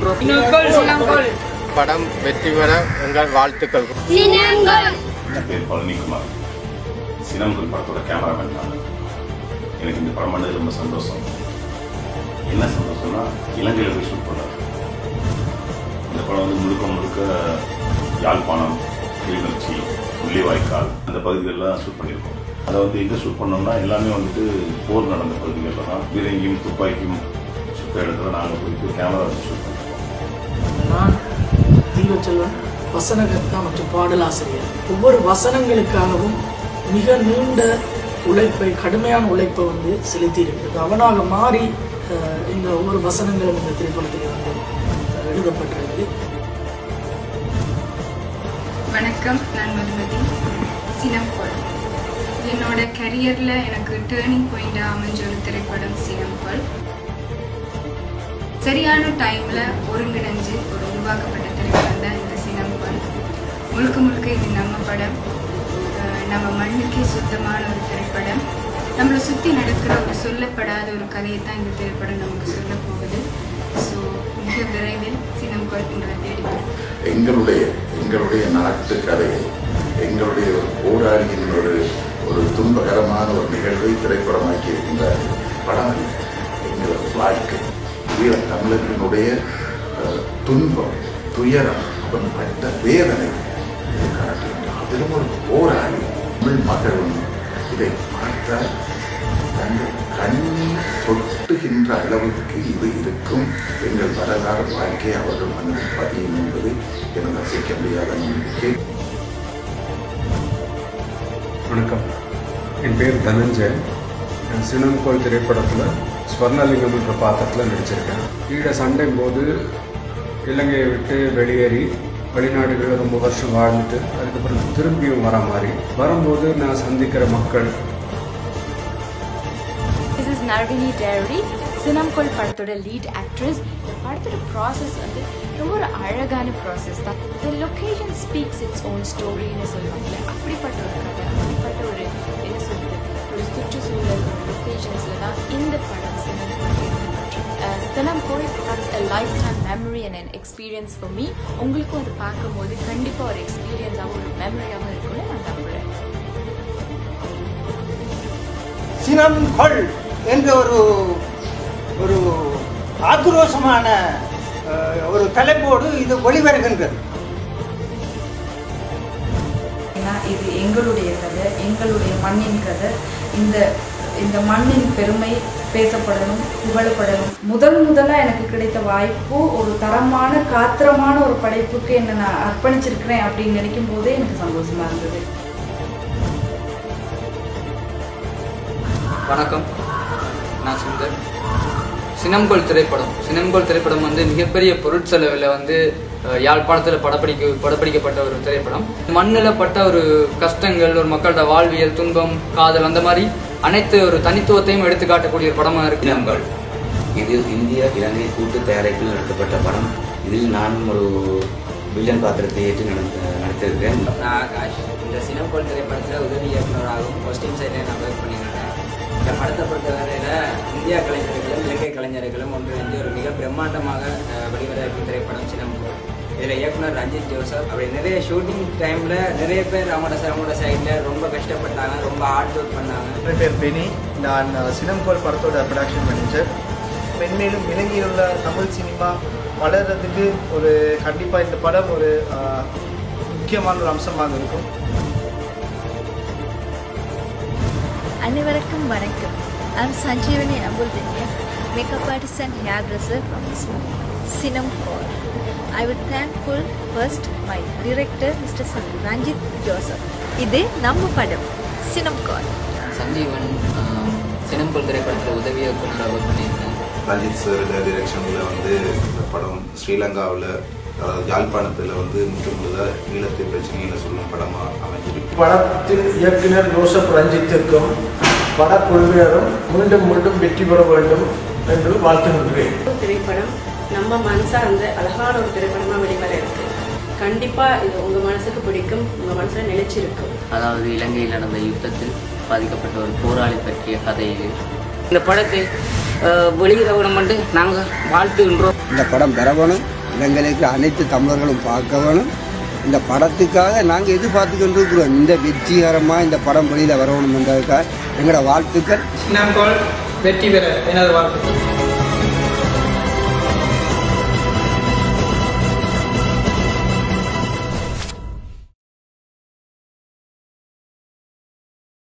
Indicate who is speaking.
Speaker 1: வாழ்த்துகின்றோம்
Speaker 2: சினங்கோல் சினங்கோல்
Speaker 3: படம் வெற்றி பெற எங்கள் வாழ்த்துக்கள்
Speaker 4: என் பேர் பழனிக்குமார் சினம்குள் படத்தோட கேமராமேன் நான் எனக்கு இந்த படம் பண்ணது ரொம்ப சந்தோஷம் என்ன சந்தோஷம்னா இலங்கையில் போய் ஷூட் பண்ணார் இந்த படம் வந்து முழுக்க முழுக்க யாழ்ப்பாணம் கிளிநொச்சி முள்ளிவாய்க்கால் அந்த பகுதிகளெலாம் ஷூட் பண்ணியிருக்கோம் அதை வந்து எங்கே ஷூட் பண்ணோம்னா எல்லாமே வந்துட்டு போர் நடந்த பகுதிகளில் தான் பீரங்கியும் துப்பாக்கியும் சுத்த இடத்துல நாங்கள் போயிட்டு கேமரா வச்சு ஷூட் பண்ணியிருக்கோம்
Speaker 1: நான் தீவச்செல்வன் வசனகர்த்தா மற்றும் பாடலாசிரியர் ஒவ்வொரு வசனங்களுக்காகவும் மிக நீண்ட உழைப்பை கடுமையான உழைப்பை வந்து செலுத்தி இருக்கிறது அவனாக மாறி அஹ், இந்த ஒவ்வொரு வசனங்களும் இந்த திரைப்படத்தில் வந்து அஹ், எழுதப்பட்டிருக்கு
Speaker 2: வணக்கம் நான் மதுமதி சினங்கோல் என்னோட கரியரில் எனக்கு டேர்னிங் பாயிண்டாக அமைஞ்ச ஒரு திரைப்படம் சினங்கோல் சரியான டைமில் ஒருங்கிணைஞ்சு ஒரு உருவாக்கப்பட்ட திரைப்படம் தான் இந்த சினங்கோல் முழுக்க முழுக்க இது நம்ம படம் அஹ் நம்ம மண்ணுக்கே சுத்தமான ஒரு திரைப்படம் நம்மளை சுற்றி நடக்கிற ஒரு சொல்லப்படாத ஒரு கதையை தான் இந்த திரைப்படம் நமக்கு சொல்ல போகுது ஸோ மிக விரைவில் சினங்கோல் உங்களை தேடி வரும்.
Speaker 5: எங்களுடைய எங்களுடைய நாட்டு கதையை எங்களுடைய ஒரு போராளியின் ஒரு ஒரு துன்பகரமான ஒரு நிகழ்வை திரைப்படமாக்கி இருக்கின்ற படம் அல்ல. எங்களது வாழ்க்கை ஈழத் தமிழர்களுடைய அஹ், துன்பம் துயரம் அவன் பட்ட வேதனை இதை காட்டுகின்றான் அதிலும் ஒரு போராளி தமிழ் மகளும் இதை பார்த்தால் தங்கள் கண்ணீர் சொட்டுகின்ற அளவுக்கு இது இருக்கும் எங்கள் வரலாறு வாழ்க்கை அவர்கள் மனதில் பதியும் என்பது எனது அசைக்க முடியாத நம்பிக்கை
Speaker 6: வணக்கம் என் பேர் தனஞ்சயன் நான் சினங்கோல் திரைப்படத்தில் ஸ்வர்ணலிங்கம் என்ற பாத்திரத்தில் நடிச்சிருக்கேன் ஈழ சண்டையும் போது இலங்கையை விட்டு வெளியேறி வெளிநாடுகளில் ரொம்ப வருஷம் வாழ்ந்துட்டு அதுக்கப்புறம் திரும்பியும் வர மாதிரி வரும்போது நான் சந்திக்கிற மக்கள்
Speaker 7: This is Narvini Dairy, சினம்கோல் படத்தோட லீட் ஆக்ட்ரஸ் இந்த படத்தோட ப்ராசஸ் வந்து ரொம்ப ஒரு அழகான ப்ராசஸ் தான் the location speaks its own ஸ்டோரின்னு சொல்லுவாங்கல்ல அப்படிப்பட்ட ஒரு கதை அப்படிப்பட்ட ஒரு என்ன சொல்றது ஒரு சுற்றுச்சூழல் ஒரு லொக்கேஷன்ஸில் தான் இந்த படம் சினம்கோல் எடுக்கப்பட்டிருக்கு Sinamkol has a lifetime memory and an experience for me உங்களுக்கும் அது பார்க்கும்போது கண்டிப்பாக ஒரு எக்ஸ்பீரியன்ஸாகவும் ஒரு மெமரியாகவும் இருக்கும்னு நான் நம்புகிறேன்
Speaker 8: சினம் கொள் என்ற ஒரு ஒரு ஆக்ரோஷமான அஹ், ஒரு தலைப்போடு இது வெளிவருகின்றது
Speaker 9: ஏன்னா இது எங்களுடைய கதை எங்களுடைய மண்ணின் கதை இந்த இந்த மண்ணின் பெருமை பேசப்படணும் புகழப்படணும் முதல் முதலாக எனக்கு கிடைத்த வாய்ப்பு ஒரு தரமான காத்திரமான ஒரு படைப்புக்கு என்னை நான் அர்ப்பணிச்சிருக்கிறேன் அப்படின்னு நினைக்கும் போதே எனக்கு சந்தோஷமா இருந்தது
Speaker 10: வணக்கம் நான் சுந்தர் சினம்கோல் திரைப்படம் சினம்கோல் திரைப்படம் வந்து மிகப்பெரிய பொருட்செலவில் வந்து அஹ், யாழ்ப்பாணத்தில் படப்பிடிக்க படப்பிடிக்கப்பட்ட ஒரு திரைப்படம் மண்ணில் பட்ட ஒரு கஷ்டங்கள் ஒரு மக்களோட வாழ்வியல் துன்பம் காதல் அந்த மாதிரி அனைத்து ஒரு தனித்துவத்தையும் எடுத்து காட்டக்கூடிய ஒரு படமாக இருக்கு
Speaker 11: இனங்கள் இது இந்திய இலங்கை கூட்டு தயாரிப்பில் நடத்தப்பட்ட படம் இதில் நான் ஒரு வில்லன் பாத்திரத்தை ஏற்று நடத்த நடித்திருக்கிறேன்
Speaker 10: நான் ஆகாஷ் இந்த சினம்கோல் திரைப்படத்தில் உதவி இயக்குனராகவும் கொஸ்டின் சைடில் நான் ஒர்க் பண்ணியிருக்கேன் இந்த படத்தை பொறுத்தவரையில் இந்தியா கலைஞர்களும் இலங்கை கலைஞர்களும் ஒன்றிணைந்து ஒரு மிக பிரம்மாண்டமாக அஹ், வெளிவரக்கூடிய திரைப்படம் சினம்கோல் இதில் இயக்குனர் ரஞ்சித் ஜோசப் அப்படி நிறைய ஷூட்டிங் டைமில் நிறைய பேர் அவங்களோட அவங்களோட சைடில் ரொம்ப கஷ்டப்பட்டாங்க ரொம்ப ஹார்ட் ஒர்க் பண்ணாங்க
Speaker 12: என் பேர் பெனி நான் சினம்கோல் படத்தோட ப்ரொடக்ஷன் மேனேஜர் மென்மேலும் இலங்கையில் உள்ள தமிழ் சினிமா வளர்கிறதுக்கு ஒரு கண்டிப்பாக இந்த படம் ஒரு ஆஹ், முக்கியமான ஒரு அம்சமாக இருக்கும்
Speaker 13: அனைவருக்கும் வணக்கம் I'm Sanjeevani Ambuldinya, makeup artist and hairdresser from Sinam Core. I would thankful first my director Mr. Ranjit Joseph. இது நம்ம படம் சினம் கால்
Speaker 10: சஞ்சீவன் சினம்கோல் திரைப்படத்தில் உதவி இயக்குனராக ஒர்க் பண்ணியிருக்கேன்
Speaker 14: ரஞ்சித் சாரோட டிரெக்ஷனில் வந்து இந்த படம் ஸ்ரீலங்காவில் அதாவது யாழ்ப்பாணத்தில் வந்து முற்று முழுதாக ஈழத்து பிரச்சனைகளை சொல்லும் படமாக அமைஞ்சிருக்கு
Speaker 12: படத்தின் இயக்குனர் ஜோசப் ரஞ்சித்திற்கும் படக்குழுவினரும் மீண்டும் மீண்டும் வெற்றி பெற வேண்டும் என்று வாழ்த்துகின்றேன்
Speaker 15: திரைப்படம் நம்ம மனசார்ந்த அழகான ஒரு திரைப்படமா வெளிவர இருக்கு கண்டிப்பா இது உங்க மனசுக்கு பிடிக்கும் உங்க மனசுல நிலைச்சிருக்கும்
Speaker 16: அதாவது இலங்கையில் நடந்த யுத்தத்தில் பாதிக்கப்பட்ட ஒரு போராளி பற்றிய கதை இது
Speaker 17: இந்த படத்தை அஹ், வெளியிட விட மட்டும் நாங்கள் வாழ்த்துகின்றோம்
Speaker 18: இந்த படம் பெறவணும்
Speaker 17: இலங்கையில் இருக்கிற அனைத்து தமிழர்களும் பார்க்க வேணும் இந்த படத்துக்காக நாங்கள் எதிர்பார்த்து கொண்டிருக்கிறோம் இந்த வெற்றிகரமாக இந்த படம் வெளியில் வரணும் என்றதுக்காக எங்களோட வாழ்த்துக்கள்
Speaker 18: சின்னாங்கோல் வெற்றி பெற எனது வாழ்த்துக்கள்